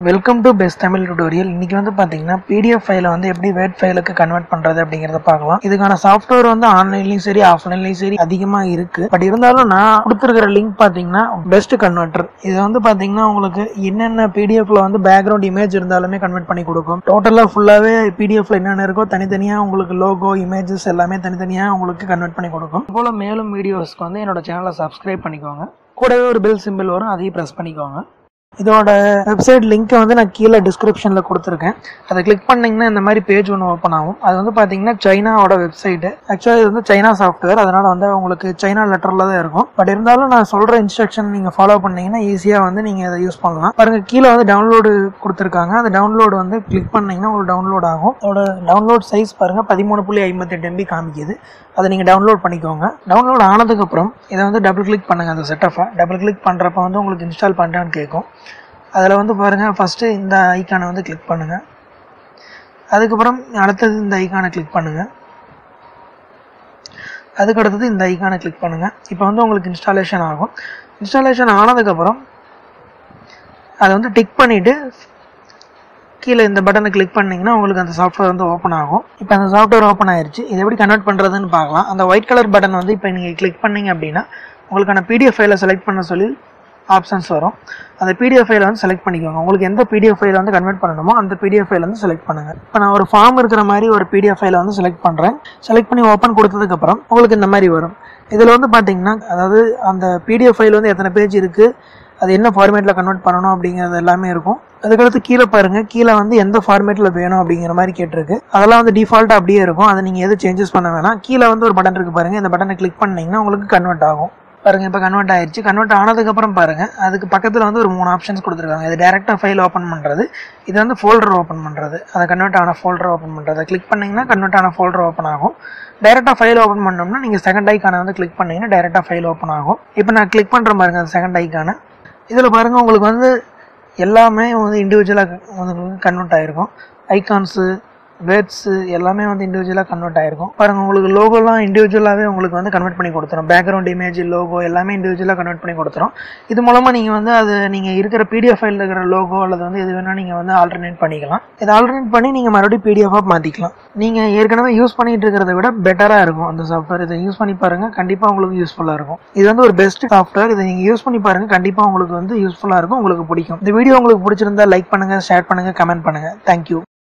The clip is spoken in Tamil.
welcome to best Tamil tutorial இன்னைக்கு வந்து பாத்தீங்கன்னா பிடிஎஃப் ஃபைலை வந்து எப்படி வேர்ட் ஃபைலுக்கு கன்வெர்ட் பண்றது அப்படிங்கறத பார்க்கலாம் இதுக்கான சாஃப்ட்வேர் வந்து ஆன்லைன்லயும் சரி ஆஃப்லைன்லயும் சரி அதிகமா இருக்கு பட் இருந்தாலும் நான் கொடுத்துருக்கிற லிங்க் பாத்தீங்கன்னா பெஸ்ட் கன்வெர்ட்டர் இது வந்து பாத்தீங்கன்னா உங்களுக்கு என்னென்ன பிடிஎஃப்ல வந்து பேக்ரவுண்ட் இமேஜ் இருந்தாலுமே கன்வெர்ட் பண்ணி கொடுக்கும் டோட்டலா ஃபுல்லாவே பிடிஎஃப்ல என்னென்ன இருக்கோ தனித்தனியா உங்களுக்கு லோகோ இமேஜஸ் எல்லாமே தனித்தனியா உங்களுக்கு கன்வெர்ட் பண்ணி கொடுக்கும் இது போல மேலும் வீடியோஸ்க்கு வந்து என்னோட சேனலை சப்ஸ்கிரைப் பண்ணிக்கோங்க கூடவே ஒரு பெல் சிம்பிள் வரும் அதையும் ப்ரெஸ் பண்ணிக்கோங்க இதோட வெப்சைட் லிங்க்கை வந்து நான் கீழே டிஸ்கிரிப்ஷனில் கொடுத்துருக்கேன் அதை கிளிக் பண்ணிங்கன்னா இந்த மாதிரி பேஜ் ஒன்று ஓப்பன் ஆகும் அது வந்து பார்த்தீங்கன்னா சைனாவோட வெப்சைட்டு ஆக்சுவலாக இது வந்து சைனா சாஃப்ட்வேர் அதனால் வந்து உங்களுக்கு சைனா லெட்டரில் தான் இருக்கும் பட் இருந்தாலும் நான் சொல்கிற இன்ஸ்ட்ரக்ஷன் நீங்கள் ஃபாலோ பண்ணீங்கன்னா ஈஸியாக வந்து நீங்கள் அதை யூஸ் பண்ணலாம் பாருங்கள் கீழே வந்து டவுன்லோடு கொடுத்துருக்காங்க அந்த டவுன்லோடு வந்து கிளிக் பண்ணிங்கன்னா உங்களுக்கு டவுன்லோட் ஆகும் அதோட டவுன்லோட் சைஸ் பாருங்கள் பதிமூணு புள்ளி ஐம்பத்தெட்டு எம்பி காமிக்குது அதை நீங்கள் டவுன்லோட் பண்ணிக்கோங்க டவுன்லோட் ஆனதுக்கப்புறம் இதை வந்து டபுள் கிளிக் பண்ணுங்கள் அந்த செட்டப்பை டபுள் கிளிக் பண்ணுறப்ப வந்து உங்களுக்கு இன்ஸ்டால் பண்ணுறான்னு கேட்கும் அதில் வந்து பாருங்கள் ஃபஸ்ட்டு இந்த ஐக்கானை வந்து கிளிக் பண்ணுங்கள் அதுக்கப்புறம் அடுத்தது இந்த ஐக்கானை கிளிக் பண்ணுங்கள் அதுக்கு அடுத்தது இந்த ஐக்கானை கிளிக் பண்ணுங்கள் இப்போ வந்து உங்களுக்கு இன்ஸ்டாலேஷன் ஆகும் இன்ஸ்டாலேஷன் ஆனதுக்கப்புறம் அதை வந்து டிக் பண்ணிவிட்டு கீழே இந்த பட்டனை கிளிக் பண்ணிங்கன்னா உங்களுக்கு அந்த சாஃப்ட்வேர் வந்து ஓப்பன் ஆகும் இப்போ அந்த சாஃப்ட்வேர் ஓப்பன் ஆயிருச்சு இதை எப்படி கன்வெர்ட் பண்ணுறதுன்னு பார்க்கலாம் அந்த ஒயிட் கலர் பட்டன் வந்து இப்போ நீங்கள் கிளிக் பண்ணீங்க அப்படின்னா உங்களுக்கான பிடிஎஃப் ஃபைலை செலக்ட் பண்ண சொல்லி ஆப்ஷன்ஸ் வரும் அந்த பிடிஎஃப் ஃபைலை வந்து செலக்ட் பண்ணிக்கோங்க உங்களுக்கு எந்த பிடிஎஃப் ஃபைலை வந்து கன்வெர்ட் பண்ணணுமோ அந்த பிடிஎஃப் ஃபைல் வந்து செலக்ட் பண்ணுங்கள் இப்போ நான் ஒரு ஃபார்ம் இருக்கிற மாதிரி ஒரு பிடிஎஃப் ஃபைலை வந்து செலக்ட் பண்ணுறேன் செலக்ட் பண்ணி ஓப்பன் கொடுத்ததுக்கப்புறம் உங்களுக்கு இந்த மாதிரி வரும் இதில் வந்து பார்த்தீங்கன்னா அதாவது அந்த பிடிஎஃப் ஃபைல் வந்து எத்தனை பேஜ் இருக்குது அது என்ன ஃபார்மேட்டில் கன்வெர்ட் பண்ணணும் அப்படிங்கிறது எல்லாமே இருக்கும் அதுக்கடுத்து கீழே பாருங்க கீழே வந்து எந்த ஃபார்மேட்டில் வேணும் அப்படிங்கிற மாதிரி கேட்டிருக்கு அதெல்லாம் வந்து டிஃபால்ட்டாக அப்படியே இருக்கும் அதை நீங்கள் எதுவும் சேஞ்சஸ் பண்ண வேணாம் கீழே வந்து ஒரு பட்டன் இருக்கு பாருங்க இந்த பட்டனை கிளிக் பண்ணீங்கன்னா உங்களுக்கு கன்வெர்ட் ஆகும் பாருங்க இப்போ கன்வெர்ட் ஆயிடுச்சு கன்வெர்ட் ஆனதுக்கப்புறம் பாருங்க அதுக்கு பக்கத்தில் வந்து ஒரு மூணு ஆப்ஷன்ஸ் கொடுத்துருக்காங்க இது டேரெக்டாக ஃபைல் ஓப்பன் பண்ணுறது இது வந்து ஃபோல்டர் ஓப்பன் பண்ணுறது அதை கன்வெர்ட் ஆன ஃபோல்டர் ஓப்பன் பண்ணுறது கிளிக் பண்ணீங்கன்னா கன்வெர்ட் ஆன ஃபோல்டர் ஓப்பன் ஆகும் டேரெக்டாக ஃபைல் ஓப்பன் பண்ணோம்னா நீங்கள் செகண்ட் ஐக்கானை வந்து கிளிக் பண்ணீங்கன்னா டேரெக்டாக ஃபைல் ஓப்பன் ஆகும் இப்போ நான் கிளிக் பண்ணுற பாருங்க அந்த செகண்ட் ஐக்கானை இதில் பாருங்கள் உங்களுக்கு வந்து எல்லாமே வந்து இண்டிவிஜுவலாக வந்து கன்வெர்ட் ஆகிருக்கும் ஐகான்ஸு வேர்ட்ஸு எல்லாமே வந்து இண்டிவிஜுவலாக கன்வெர்ட் ஆகிருக்கும் பாருங்கள் உங்களுக்கு லோகோலாம் இண்டிவிஜுவலாகவே உங்களுக்கு வந்து கன்வெர்ட் பண்ணி கொடுத்துரும் பேக்ரவுண்ட் இமேஜ் லோகோ எல்லாமே இண்டிவிஜுவலாக கன்வெர்ட் பண்ணி கொடுத்துரும் இது மூலமாக நீங்கள் வந்து அது நீங்கள் இருக்கிற பிடிஎஃப் ஃபைலில் இருக்கிற லோகோ அல்லது வந்து எது வேணால் நீங்கள் வந்து ஆல்டர்னேட் பண்ணிக்கலாம் இதை ஆல்டர்னேட் பண்ணி நீங்கள் மறுபடியும் பிடிஎஃபாக மாற்றிக்கலாம் நீங்கள் ஏற்கனவே யூஸ் பண்ணிட்டு இருக்கிறத விட பெட்டராக இருக்கும் அந்த சாஃப்ட்வேர் இதை யூஸ் பண்ணி பாருங்கள் கண்டிப்பாக உங்களுக்கு யூஸ்ஃபுல்லாக இருக்கும் இது வந்து ஒரு பெஸ்ட் சாஃப்ட்வேர் இதை நீங்கள் யூஸ் பண்ணி பாருங்கள் கண்டிப்பாக உங்களுக்கு வந்து யூஸ்ஃபுல்லாக இருக்கும் உங்களுக்கு பிடிக்கும் இந்த வீடியோ உங்களுக்கு பிடிச்சிருந்தா லைக் பண்ணுங்கள் ஷேர் பண்ணுங்கள் கமெண்ட் பண்ணுங்கள் தேங்க்யூ